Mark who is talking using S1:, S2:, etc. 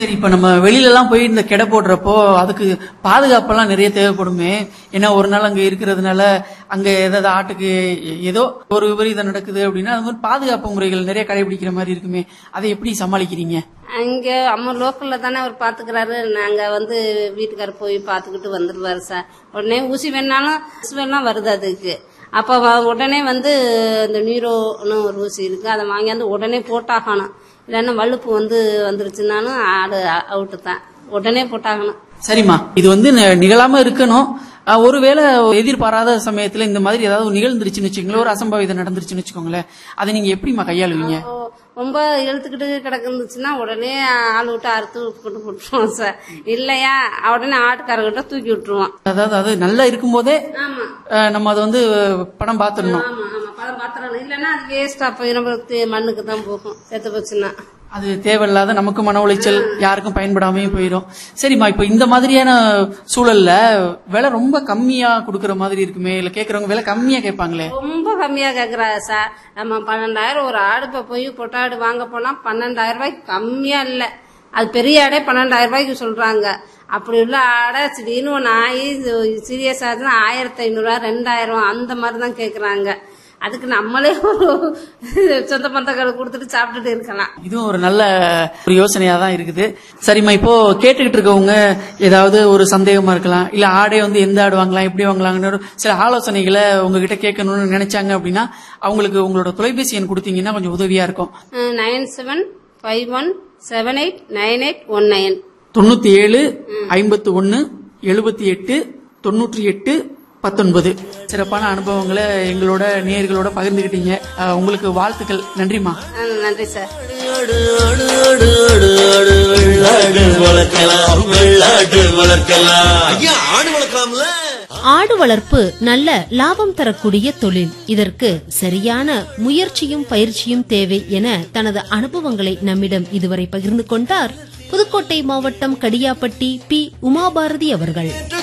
S1: சரி இப்ப நம்ம வெளியில எல்லாம் போய் இந்த கெடை போடுறப்போ அதுக்கு பாதுகாப்பெல்லாம் நிறைய தேவைப்படுமே ஏன்னா ஒரு நாள் அங்க இருக்கிறதுனால அங்க ஏதாவது ஆட்டுக்கு ஏதோ ஒரு விபரீதம் நடக்குது அப்படின்னா அது மாதிரி பாதுகாப்பு முறைகள் நிறைய கடைபிடிக்கிற மாதிரி இருக்குமே அதை எப்படி சமாளிக்கிறீங்க
S2: அங்க அம்மா லோக்கல்ல தானே அவர் பாத்துக்கிறாரு நாங்க வந்து வீட்டுக்காரர் போய் பாத்துக்கிட்டு வந்துருவாரு சார் உடனே ஊசி வேணாலும் ஊசி வேணா வருது அதுக்கு அப்ப வ- உடனே வந்து இந்த நீரோன்னு ஒரு ஊசி இருக்கு அதை வாங்கியாந்து உடனே போட்டாகணும் இல்லைன்னா வழுப்பு வந்து வந்துருச்சுனாலும் ஆடு அவுட்டு தான் உடனே போட்டாகணும்
S1: சரிம்மா இது வந்து நி- நிகழாம இருக்கணும் அஹ், ஒருவேளை எதிர்பாராத சமயத்துல இந்த மாதிரி ஏதாவது நிகழ்ந்துருச்சுன்னு வச்சுக்கோங்களேன் ஒரு அசம்பாவிதம் நடந்துருச்சுன்னு வச்சுக்கோங்களேன் அதை நீங்க எப்படிம்மா கையாளுவீங்க
S2: ஓ, ரொம்ப இழுத்துக்கிட்டு கிடக்குந்துச்சுன்னா உடனே ஆள் விட்டு அறுத்து கொண்டு போட்டுருவோம் சார் இல்லையா உடனே ஆட்டுக்காரர்கிட்ட தூக்கி விட்டுருவோம்
S1: அதாவது அது நல்லா இருக்கும்போதே
S2: ஆமா
S1: அஹ், நம்ம அதை வந்து படம் பார்த்துடணும்
S2: ஆமா ஆமா பழம் பாத்திரம் இல்லைன்னா அது வேஸ்டா போயிடும் அப்புறம் மண்ணுக்கு தான் போகும் செத்து போச்சுன்னா
S1: அது தேவையில்லாத நமக்கு மன உளைச்சல் யாருக்கும் பயன்படாமையே போயிடும் சரிம்மா இப்ப இந்த மாதிரியான சூழல்ல விலை ரொம்ப கம்மியா கொடுக்கற மாதிரி இருக்குமே இல்ல கேக்குறவங்க விலை கம்மியா கேட்பாங்களே
S2: ரொம்ப கம்மியா கேக்குறா சார் நம்ம பன்னெண்டாயிரம் ஒரு ஆடுப்ப போய் பொட்டாடு வாங்க போனா பன்னெண்டாயிரம் ரூபாய்க்கு கம்மியா இல்ல அது பெரிய ஆடே பன்னெண்டாயிரம் ரூபாய்க்கு சொல்றாங்க அப்படி உள்ள ஆடை திடீர்னு ஒன்று ஆகி சீரியஸ் ஆச்சுன்னா ஆயிரத்தி ஐநூறுரூவா ரெண்டாயிரம் அந்த மாதிரி தான் கேக்குறாங்க அதுக்கு நம்மளே ஒரு சொந்த பந்தங்களை கொடுத்துட்டு சாப்பிட்டுட்டு இருக்கலாம்
S1: இதுவும் ஒரு நல்ல ஒரு யோசனையா தான் இருக்குது சரிம்மா இப்போ கேட்டுக்கிட்டு இருக்கவங்க ஏதாவது ஒரு சந்தேகமா இருக்கலாம் இல்ல ஆடே வந்து எந்த ஆடு வாங்கலாம் எப்படி வாங்கலாம்னு ஒரு சில ஆலோசனைகளை உங்ககிட்ட கேட்கணும்னு நினைச்சாங்க அப்படின்னா அவங்களுக்கு உங்களோட தொலைபேசி எண் கொடுத்தீங்கன்னா கொஞ்சம் உதவியா இருக்கும்
S2: nine seven five one seven eight nine eight one nine
S1: தொண்ணூத்தி ஏழு ஐம்பத்தி ஒன்னு எழுபத்தி எட்டு தொண்ணூற்றி எட்டு பத்தொன்பது சிறப்பான அனுபவங்களை எங்களோட நேயர்களோட பகிர்ந்துகிட்டீங்க அஹ், உங்களுக்கு வாழ்த்துக்கள் நன்றிம்மா
S2: நன்றி சார்
S3: ஆடு ஆடு ஆடு ஆடு ஆடு வெள்ளாடு வளர்க்கலாம் வெள்ளாடு வளர்க்கலாம் ஐயா ஆடு வளர்க்கலாம்ல
S4: ஆடு வளர்ப்பு நல்ல லாபம் தரக்கூடிய தொழில் இதற்கு சரியான முயற்சியும் பயிற்சியும் தேவை என தனது அனுபவங்களை நம்மிடம் இதுவரை பகிர்ந்து கொண்டார் புதுக்கோட்டை மாவட்டம் கடியாப்பட்டி பி உமாபாரதி அவர்கள்